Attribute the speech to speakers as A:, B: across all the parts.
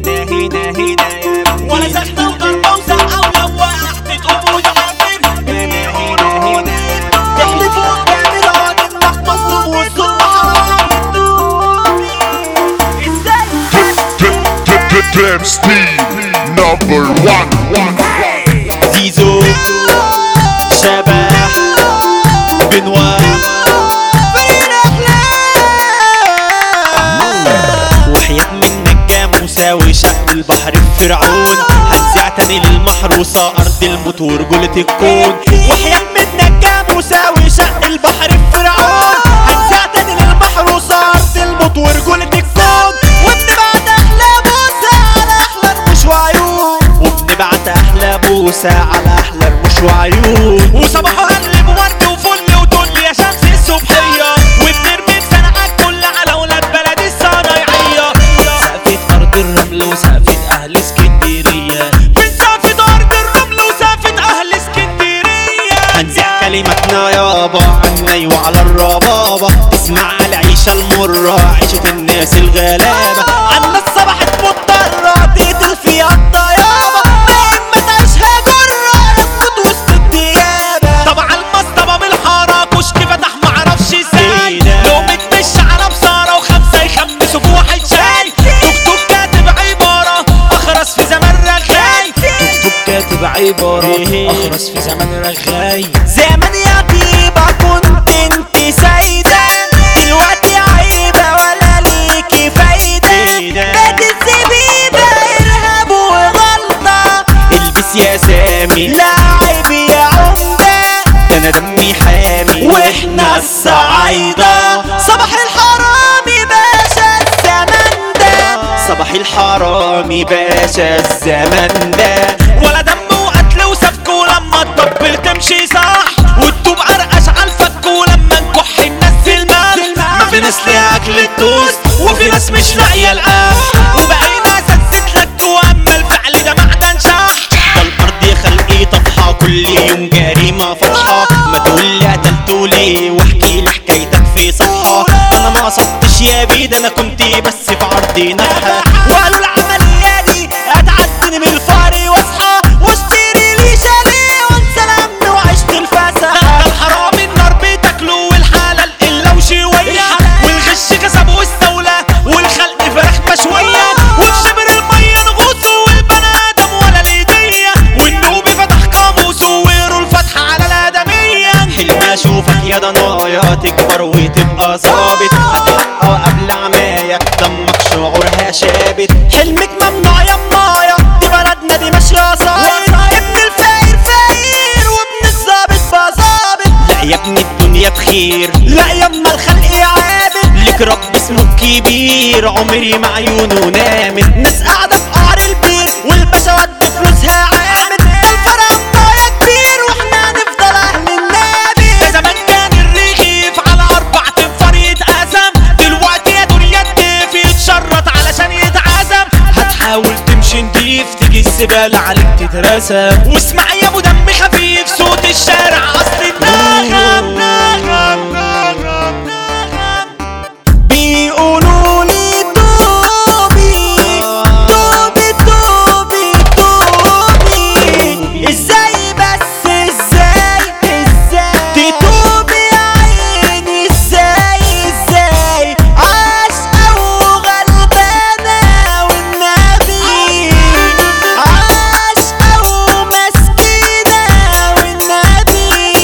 A: هنا هنا هنا يا ابني
B: ولا زخمة وضربة وزقة ولو وقعت تقوم وتعافر
A: هنا هنا هنا يا ابني
B: تحلفوا جامد عن انك مظلوم والظلم حرام ازاي
C: Clem Steve, number one.
B: زيزو شبح بنوا وحياة منك جاموسة وشق البحر في فرعون هنزع تاني للمحروسة أرض الموت ورجولة الكون وحياة منك جاموسة وشق البحر في فرعون هنزع تاني للمحروسة أرض الموت ورجولة الكون وبنبعت أحلى بوسة على أحلى رموش وعيون وبنبعت أحلى بوسة على أحلى رموش وعيون وصباحه قلب ورد وفل وتقول يا شمس الصبحية وبنرمي بسنعك كل على ولاد بلدي الصنايعية سقفة أرض الرمل وسقفة أهل اسكندرية من سقفة أرض الرمل وسقفة أهل اسكندرية هنزع كلمتنا يابا عني وعلى الربابة تسمع العيشة المرة عيشة الناس الغلابة عنا الصباح مضطرة تقتل فيها الطيابة ما إما تعيشها جرة تموت وسط الديابة طبعا المصطبة بالحارة كشك فتح معرفش ازاي لو بتمشي على بصارة وخمسة يخمسوا في واحد شاي توك توك كاتب عبارة أخرس في زمن رغاي توك توك كاتب عبارة أخرس في زمن رغاي زمان يا طيبة كنت انت سيدة دلوقتي عيبة ولا ليكي فايدة بقت الزبيبة إرهاب وغلطة البس يا سامي لا عيب يا عمدة ده أنا دمي حامي وإحنا الصعايدة صباح الحرامي باشا الزمن ده صباح الحرامي باشا الزمن ده ولا دم وقتل وسفك ولما تطبل تمشي صح والدوب قرقش على الفك ولما نكح الناس في المال ما في ناس ليها اكل التوست وفي ناس مش لاقيه القمح وبقينا سدت لك واما الفعل ده معنى نشاح ده الارض يا خلقي طفحه كل يوم جريمه فرحه ما تقول لي قتلتولي واحكي لي حكايتك في صفحه انا ما قصدتش يا بيد انا كنت بس في عرضي نفحه وقالوا العمليه دي هتعدني من الفقر واصحى واشتري لي شاليه وانسى الهم وعشت الفسحه ده الحرام النار بتاكله والحلال الا وشويه والغش كسب واستولى والخلق فراخ مشويه والشبر الميه نغوصه والبني ادم ولا الهديه والنوبي فتح قاموسه ويقروا الفتحه على الادميه حلم اشوفك يا ضنايا تكبر وتبقى ظابط هتحقق قبل عمايا دمك شعورها شابت حلمك ممنوع يا مايا دي بلدنا دي ماشيه صاير ابن الفقير فقير وابن الظابط بقى ظابط لا يا ابن الدنيا بخير لا يما الخلق عابد لك رب اسمه كبير عمري ما عيونه نامت ناس قاعده في قعر البير والباشا ودى فلوسها عامد الفرق يا كبير واحنا هنفضل اهل النبي ده زمان كان الرغيف على اربع تنفار يتقسم دلوقتي يا دنيا الضيف يتشرط علشان يتعزم هتحاول تمشي نضيف تيجي الزبالة عليك تترسم واسمع يا ابو دم خفيف صوت الشارع اصل النغم نغم نغم نغم بيقولوا لي توبي توبي توبي توبي ازاي بس ازاي ازاي تتوبي يا عيني ازاي ازاي عاشقة وغلبانة والنبي عاشقة ومسكينة والنبي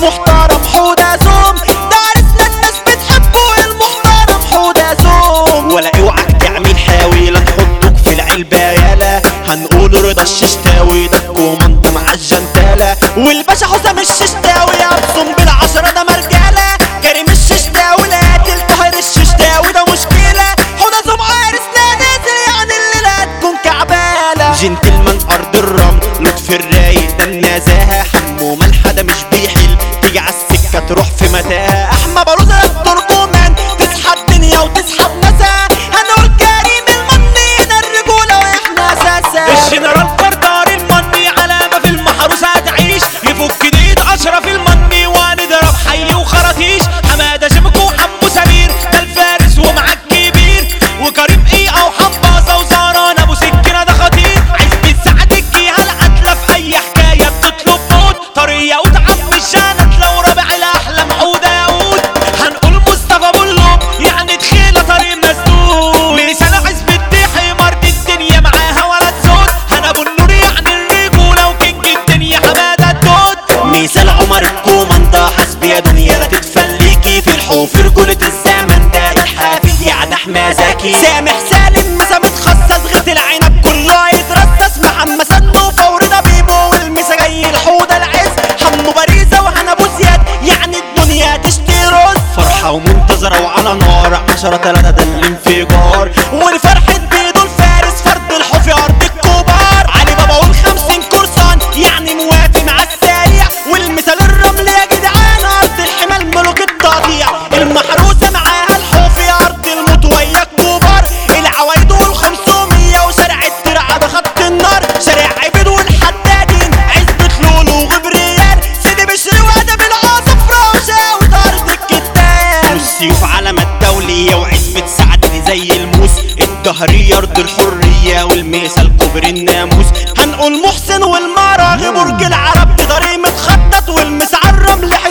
B: المحترم حوده زوم ده عرسنا الناس بتحبه المحترم حوده زوم ولا اوعك تعمل حاوي لا تحطك في العلبة يالا هنقول رضا الششتاوي ده الكوماندا مع الجنتالة والباشا حسام الششتاوي ابصم بالعشرة ده مرجالة كريم الششتاوي لا قاتل طاهر الششتاوي ده مشكلة حوده زوم عرسنا نازل يعني الليلة هتكون كعبالة جنتلمان ارض الرمل لطف الرايق ده النزاهة حمو ملحة ده مش بيحل تيجي على السكة تروح في متاهة احمى بلوزة الترجمان تسحب دنيا وتسحب نسا هنقول كريم المني ده الرجولة واحنا اساسا
A: الجنرال فردار المني علامة في المحروسة هتعيش يفك ايد اشرف المني وهنضرب حي وخراطيش حمادة شبكو وحمو سمير ده الفارس ومعاك كبير وكريم ايه او حباظة وزهران ابو سكينة ده خطير عزبة سعد الجيها القتلة في اي حكاية بتطلب موت طرية وتعب الشنط لو رابع الاحلام حودة ياقوت هنقول مصطفى بلوم يعني دخيلة طريق مسدود لسان عزبة دحي مرض الدنيا معاها ولا تسود انا ابو النور يعني الرجولة وكينج الدنيا حمادة الدود
B: مثال عمر الكوماندا حسبي يا دنيا لا تتفليكي في الحوف رجولة الزمن ده الحافظ يعني احمى زكي سامح سالم مسا متخصص غيت العنب كله يترصص محمد سنو فور ده بيبو والمسا جاي الحوضة العز حمو باريزة وهنا ابو زياد يعني الدنيا تشتي رز فرحة ومنتظرة وعلى نار عشرة تلاتة ده الانفجار والفرحة بيدو الفارس فرد الحوف يا ارض الكبار علي بابا والخمسين كورسان يعني موافي مع السريع والمثال الرمل يا جدعان ارض الحمال ملوك التقطيع المحروسه معاها الحوف يا ارض الموت ويا الكبار العوايد والخمسمية وشارع الترعه ده خط النار شارع عبيد والحدادين عزبة لولو وغبريال سيدي بشري وادب العاصفرة وشاوت ارض الكتان والسيوف علامة الدولية وعزبة سعد دي زي الموس الدهرية ارض الحرية والميسة الكبر الناموس هنقول محسن والمراغي برج العرب دي طريق متخطط والمسعى الرمل